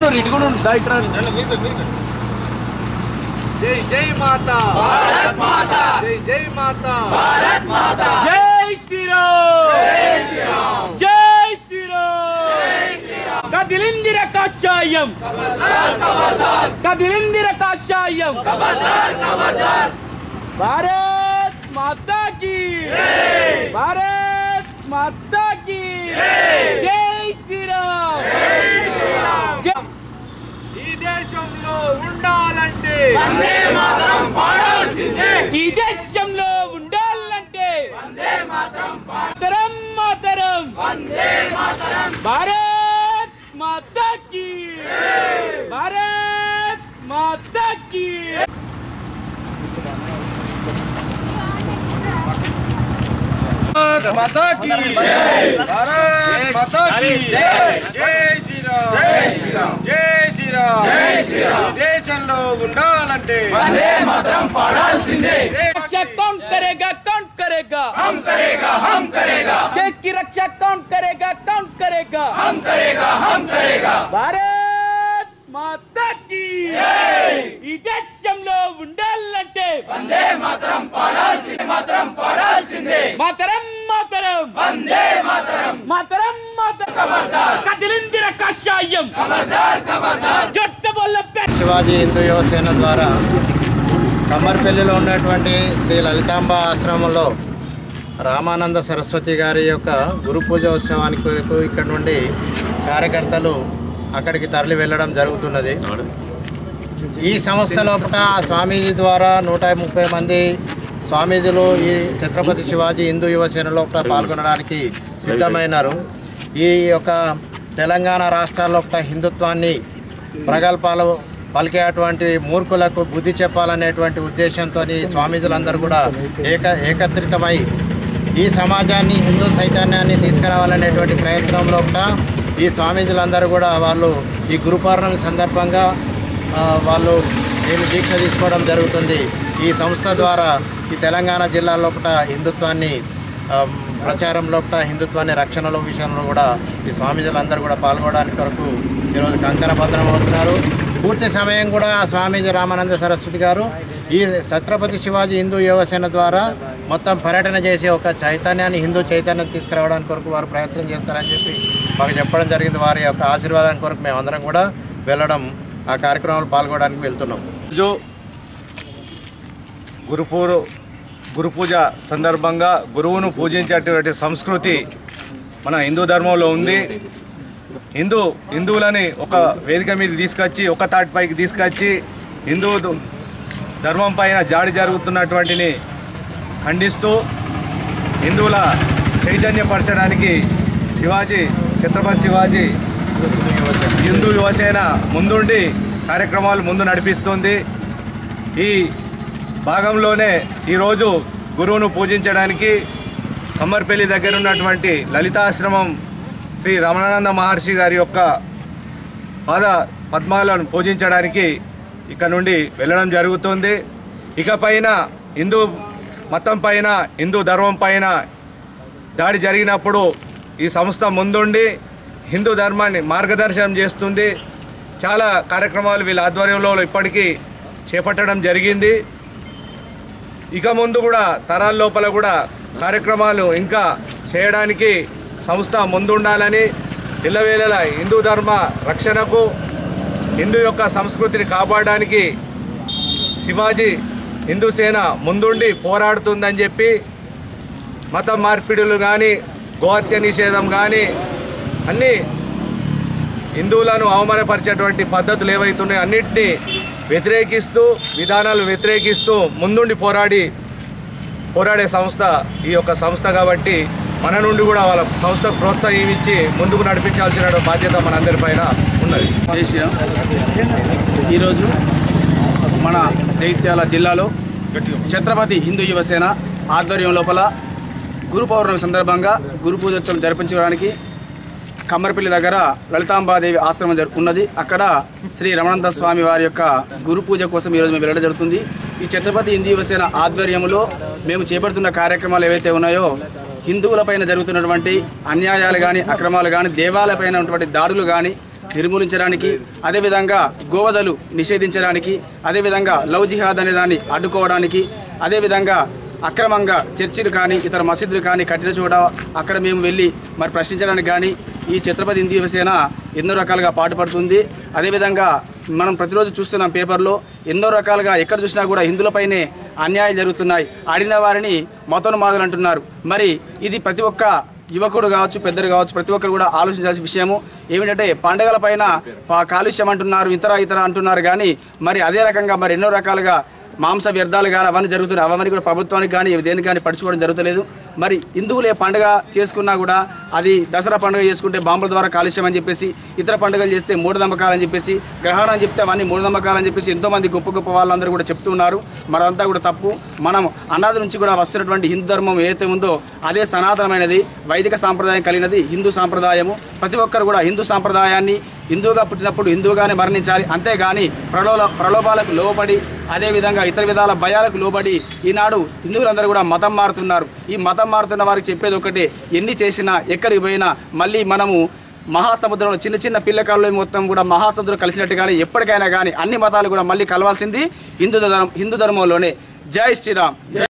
జై జై మాతా భారత్ మాతా జై జై మాతా భారత్ మాతా జై శ్రీరామ్ జై శ్రీరామ్ జై శ్రీరామ్ కదిలిందిర కాషాయం కదిలిందిర కాషాయం భారత్ మాతా కీ భారత్ మాతా కీ జై శ్రీరామ్ జై ఈ దేశంలో ఉండాలంటే ఈ దేశంలో ఉండాలంటే మాతరం మాతరం భారత్ మాతా కీ భారత్ మాతా కీ మాతా కి భారత్ మాతా కి జై శ్రీరామ్ జై శ్రీరామ్ జై శ్రీరామ్ జై శ్రీరామ్ ఈ దేశంలో ఉండాలంటే रक्षा कौन करेगा कौन करेगा हम करेगा हम करेगा देश की रक्षा कौन करेगा कौन करेगा हम करेगा हम करेगा भारत మాతా కీ ఈ దేశంలో ఉండాలంటే వందే మాతరం పాడాల్సిందే మాతరం పాడాల్సిందే మాతరం మాతరం వందే మాతరం మాతరం మాతరం ఖబర్దార్ కదిలిందిర కాషాయం ఖబర్దార్ ఖబర్దార్ జొట్ట బొల్ల శివాజీ హిందూ యువసేన ద్వారా కమ్మర్పల్లిలో ఉన్నటువంటి శ్రీ లలితాంబ ఆశ్రమంలో రామానంద సరస్వతి గారి యొక్క గురు పూజ ఉత్సవానికి కొరకు ఇక్కడ నుండి కార్యకర్తలు అక్కడికి తరలి వెళ్ళడం జరుగుతున్నది ఈ సంస్థ లోపల స్వామీజీ ద్వారా నూట ముప్పై మంది స్వామీజీలు ఈ ఛత్రపతి శివాజీ హిందూ యువసేన లోపల పాల్గొనడానికి సిద్ధమైనారు ఈ యొక్క తెలంగాణ రాష్ట్రాల లోపల హిందుత్వాన్ని ప్రగల్భాలు పలికేటువంటి మూర్ఖులకు బుద్ధి చెప్పాలనేటువంటి ఉద్దేశంతో స్వామీజులందరూ కూడా ఏక ఏకత్రితమై ఈ సమాజాన్ని హిందూ చైతన్యాన్ని తీసుకురావాలనేటువంటి ప్రయత్నం లోపల ఈ స్వామీజులందరూ కూడా వాళ్ళు ఈ గురు పౌర్ణమి సందర్భంగా ఆ, వాళ్ళు దీన్ని దీక్ష తీసుకోవడం జరుగుతుంది ఈ సంస్థ ద్వారా ఈ తెలంగాణ జిల్లా లోపల హిందుత్వాన్ని ఆ, ప్రచారం లోపల హిందుత్వాన్ని రక్షణలో విషయంలో కూడా ఈ స్వామీజీలందరూ కూడా పాల్గొనడానికి కొరకు ఈరోజు కంకణ భద్రం అవుతున్నారు పూర్తి సమయం కూడా ఆ స్వామీజీ రామానంద సరస్వతి గారు ఈ ఛత్రపతి శివాజీ హిందూ యువసేన ద్వారా మొత్తం పర్యటన చేసి ఒక చైతన్యాన్ని హిందూ చైతన్యం తీసుకురావడానికి కొరకు వారు ప్రయత్నం చేస్తారని చెప్పి మాకు చెప్పడం జరిగింది వారి యొక్క ఆశీర్వాదానికి కొరకు మేమందరం కూడా వెళ్ళడం ఆ కార్యక్రమంలో పాల్గొనడానికి వెళ్తున్నాం రోజు గురుపూరు గురు పూజ సందర్భంగా గురువును పూజించేటువంటి సంస్కృతి మన హిందూ ధర్మంలో ఉంది హిందూ హిందువులని ఒక వేదిక మీద తీసుకొచ్చి ఒక తాటిపైకి తీసుకొచ్చి హిందూ ద- ధర్మం పైన జాడి జరుగుతున్నటువంటిని ఖండిస్తూ హిందువుల చైతన్యపరచడానికి శివాజీ ఛత్రపతి శివాజీ హిందూ యువసేన ముందుండి కార్యక్రమాలు ముందు నడిపిస్తుంది ఈ భాగంలోనే ఈరోజు గురువును పూజించడానికి కమ్మర్పల్లి దగ్గర ఉన్నటువంటి లలితాశ్రమం శ్రీ రమణానంద మహర్షి గారి యొక్క పాద పద్మాలను పూజించడానికి ఇక్కడ నుండి వెళ్ళడం జరుగుతుంది ఇక పైన హిందూ మతం పైన హిందూ ధర్మం పైన దాడి జరిగినప్పుడు ఈ సంస్థ ముందుండి హిందూ ధర్మాన్ని మార్గదర్శనం చేస్తుంది చాలా కార్యక్రమాలు వీళ్ళ ఆధ్వర్యంలో ఇప్పటికీ చేపట్టడం జరిగింది ఇక ముందు కూడా తరాల లోపల కూడా కార్యక్రమాలు ఇంకా చేయడానికి సంస్థ ముందుండాలని ఇళ్ళవేళల హిందూ ధర్మ రక్షణకు హిందూ యొక్క సంస్కృతిని కాపాడడానికి శివాజీ హిందూ సేన ముందుండి పోరాడుతుందని చెప్పి మత మార్పిడులు కానీ గోహత్య నిషేధం కానీ అన్నీ హిందువులను అవమానపరిచేటువంటి పద్ధతులు ఏవైతున్నాయో అన్నిటినీ వ్యతిరేకిస్తూ విధానాలు వ్యతిరేకిస్తూ ముందుండి పోరాడి పోరాడే సంస్థ ఈ యొక్క సంస్థ కాబట్టి మన నుండి కూడా వాళ్ళ సంస్థకు ప్రోత్సాహం ఇచ్చి ముందుకు నడిపించాల్సిన బాధ్యత మనందరిపైన ఉన్నది జై శ్రీరామ్ ఈరోజు మన జైత్యాల జిల్లాలో ఛత్రపతి హిందూ యువసేన ఆధ్వర్యం లోపల గురు పౌర్ణమి సందర్భంగా గురు పూజోత్సవం జరిపించడానికి కమ్మరపల్లి దగ్గర లలితాంబాదేవి ఆశ్రమం జరు ఉన్నది అక్కడ శ్రీ రమణంత స్వామి వారి యొక్క గురు పూజ కోసం ఈరోజు మేము వెళ్ళడం జరుగుతుంది ఈ ఛత్రపతి హిందూ యువసేన ఆధ్వర్యంలో మేము చేపడుతున్న కార్యక్రమాలు ఏవైతే ఉన్నాయో హిందువులపైన జరుగుతున్నటువంటి అన్యాయాలు కానీ అక్రమాలు కానీ దేవాలయపైన ఉన్నటువంటి దాడులు కానీ నిర్మూలించడానికి అదేవిధంగా గోవధలు నిషేధించడానికి అదేవిధంగా లవ్ జిహాద్ అనే దాన్ని అడ్డుకోవడానికి అదేవిధంగా అక్రమంగా చర్చిలు కానీ ఇతర మసీదులు కానీ కట్టిన చోట అక్కడ మేము వెళ్ళి మరి ప్రశ్నించడానికి కానీ ఈ ఛత్రపతి హిందూ యువసేన ఎన్నో రకాలుగా పాటుపడుతుంది అదేవిధంగా మనం ప్రతిరోజు చూస్తున్నాం పేపర్లో ఎన్నో రకాలుగా ఎక్కడ చూసినా కూడా హిందువులపైనే అన్యాయాలు జరుగుతున్నాయి ఆడిన వారిని మతోన్మాదులు అంటున్నారు మరి ఇది ప్రతి ఒక్క యువకుడు కావచ్చు పెద్దలు కావచ్చు ప్రతి ఒక్కరు కూడా ఆలోచించాల్సిన విషయము ఏమిటంటే పండుగల పైన పా- కాలుష్యం అంటున్నారు ఇతర ఇతర అంటున్నారు కానీ మరి అదే రకంగా మరి ఎన్నో రకాలుగా మాంస వ్యర్థాలు కానీ అవన్నీ జరుగుతున్నాయి అవన్నీ కూడా ప్రభుత్వానికి కానీ దేనికి కానీ పడుచుకోవడం జరుగుతలేదు మరి హిందువులే పండుగ చేసుకున్నా కూడా అది దసరా పండుగ చేసుకుంటే బాంబుల ద్వారా కాలుష్యం అని చెప్పేసి ఇతర పండుగలు చేస్తే మూఢనమ్మకాలు అని చెప్పేసి గ్రహణం అని చెప్తే అవన్నీ మూఢనమ్మకాలు అని చెప్పేసి ఎంతోమంది గొప్ప గొప్ప వాళ్ళందరూ కూడా చెప్తున్నారు మరి అదంతా కూడా తప్పు మనం అనాది నుంచి కూడా వస్తున్నటువంటి హిందూ ధర్మం ఏదైతే ఉందో అదే సనాతనమైనది వైదిక సాంప్రదాయం కలిగినది హిందూ సాంప్రదాయము ప్రతి ఒక్కరు కూడా హిందూ సాంప్రదాయాన్ని హిందువుగా పుట్టినప్పుడు హిందువుగానే మరణించాలి అంతేగాని ప్రలోభ ప్రలోభాలకు లోబడి అదేవిధంగా ఇతర విధాల భయాలకు లోబడి ఈనాడు హిందువులందరూ కూడా మతం మారుతున్నారు ఈ మతం మారుతున్న వారికి చెప్పేది ఒకటే ఎన్ని చేసినా ఎక్కడికి పోయినా మళ్ళీ మనము మహాసముద్రంలో చిన్న చిన్న పిల్లకాళ్ళు మొత్తం కూడా మహాసముద్రం కలిసినట్టుగానే ఎప్పటికైనా కానీ అన్ని మతాలు కూడా మళ్ళీ కలవాల్సింది హిందూ ధర్మం హిందూ ధర్మంలోనే జై శ్రీరామ్